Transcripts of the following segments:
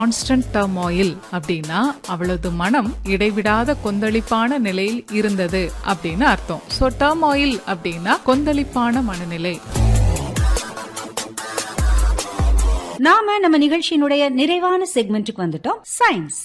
constant turmoil அப்படின்னா அவளது மனம் இடைவிடாத கொந்தளிப்பான நிலையில் இருந்தது அப்படின்னு அர்த்தம் சோ டர்மாயில் அப்படின்னா கொந்தளிப்பான மனநிலை நாம நம்ம நிகழ்ச்சியினுடைய நிறைவான செக்மெண்ட்டுக்கு வந்துட்டோம் சயின்ஸ்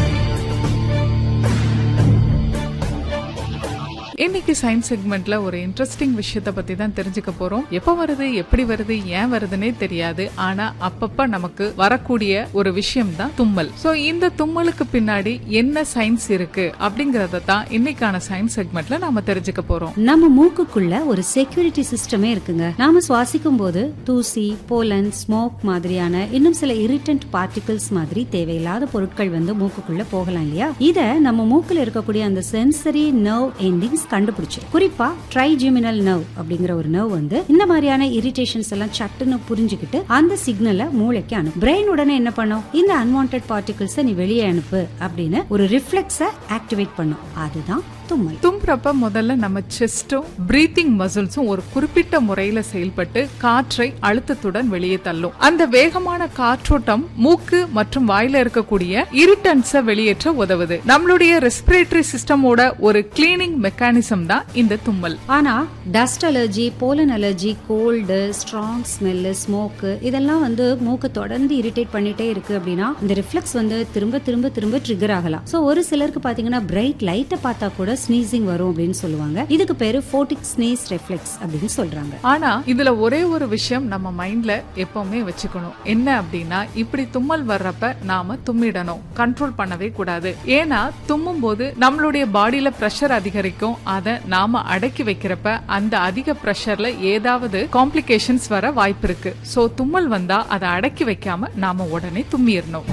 இன்னைக்கு சயின்ஸ் செக்மெண்ட்ல ஒரு இன்ட்ரெஸ்டிங் விஷயத்த பத்தி தான் தெரிஞ்சுக்க போறோம் எப்ப வருது எப்படி வருது ஏன் வருதுன்னே தெரியாது ஆனா அப்பப்ப நமக்கு வரக்கூடிய ஒரு விஷயம் தான் தும்மல் சோ இந்த தும்மலுக்கு பின்னாடி என்ன சயின்ஸ் இருக்கு அப்படிங்கறத தான் இன்னைக்கான சயின்ஸ் செக்மெண்ட்ல நாம தெரிஞ்சுக்க போறோம் நம்ம மூக்குக்குள்ள ஒரு செக்யூரிட்டி சிஸ்டமே இருக்குங்க நாம சுவாசிக்கும் போது தூசி போலன் ஸ்மோக் மாதிரியான இன்னும் சில இரிட்டன்ட் பார்ட்டிகிள்ஸ் மாதிரி தேவையில்லாத பொருட்கள் வந்து மூக்குக்குள்ள போகலாம் இல்லையா இத நம்ம மூக்குல இருக்கக்கூடிய அந்த சென்சரி நர்வ் எண்டிங்ஸ் கண்டுபிடிச்சு குறிப்பா ட்ரைஜிமினல் நர்வ் அப்படிங்கிற ஒரு நர்வ் வந்து இந்த மாதிரியான இரிட்டேஷன்ஸ் எல்லாம் சட்டுன்னு புரிஞ்சுக்கிட்டு அந்த சிக்னலை மூளைக்கு அனுப்பும் பிரெயின் உடனே என்ன பண்ணும் இந்த அன்வான்ட் பார்ட்டிகிள்ஸை நீ வெளியே அனுப்பு அப்படின்னு ஒரு ரிஃப்ளெக்ஸ ஆக்டிவேட் பண்ணும் அதுதான் தும்மல் தும்புறப்ப முதல்ல நம்ம செஸ்டும் பிரீத்திங் மசில்ஸும் ஒரு குறிப்பிட்ட முறையில செயல்பட்டு காற்றை அழுத்தத்துடன் வெளியே தள்ளும் அந்த வேகமான காற்றோட்டம் மூக்கு மற்றும் வாயில இருக்கக்கூடிய இரிட்டன்ஸ வெளியேற்ற உதவுது நம்மளுடைய ரெஸ்பிரேட்டரி சிஸ்டமோட ஒரு கிளீனிங் மெக்கானிசம் தான் இந்த தும்மல் ஆனா dust allergy pollen allergy cold strong smell smoke இதெல்லாம் வந்து மூக்கு தொடர்ந்து இரிட்டேட் பண்ணிட்டே இருக்கு அப்படின்னா இந்த ரிஃப்ளெக்ஸ் வந்து திரும்ப திரும்ப திரும்ப ட்ரிகர் ஆகலாம் சோ ஒரு சிலருக்கு பாத்தீங்கன்னா பிரைட் லைட்டை பார்த்தா கூட ஸ்னீசிங் வரும் அப்படின்னு சொல்லுவாங்க இதுக்கு பேரு ஃபோட்டிக் ஸ்னீஸ் ரெஃப்ளெக்ஸ் அப்படின்னு சொல்றாங்க ஆனா இதுல ஒரே ஒரு விஷயம் நம்ம மைண்ட்ல எப்பவுமே வச்சுக்கணும் என்ன அப்படின்னா இப்படி தும்மல் வர்றப்ப நாம தும்மிடணும் கண்ட்ரோல் பண்ணவே கூடாது ஏன்னா தும்மும் போது நம்மளுடைய பாடியில பிரஷர் அதிகரிக்கும் அதை நாம அடக்கி வைக்கிறப்ப அந்த அதிக பிரஷர்ல ஏதாவது காம்ப்ளிகேஷன்ஸ் வர வாய்ப்பு இருக்கு சோ தும்மல் வந்தா அதை அடக்கி வைக்காம நாம உடனே தும்மிடணும்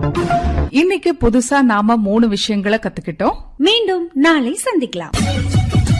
இன்னைக்கு புதுசா நாம மூணு விஷயங்களை கத்துக்கிட்டோம் மீண்டும் நாளை சந்திக்கலாம்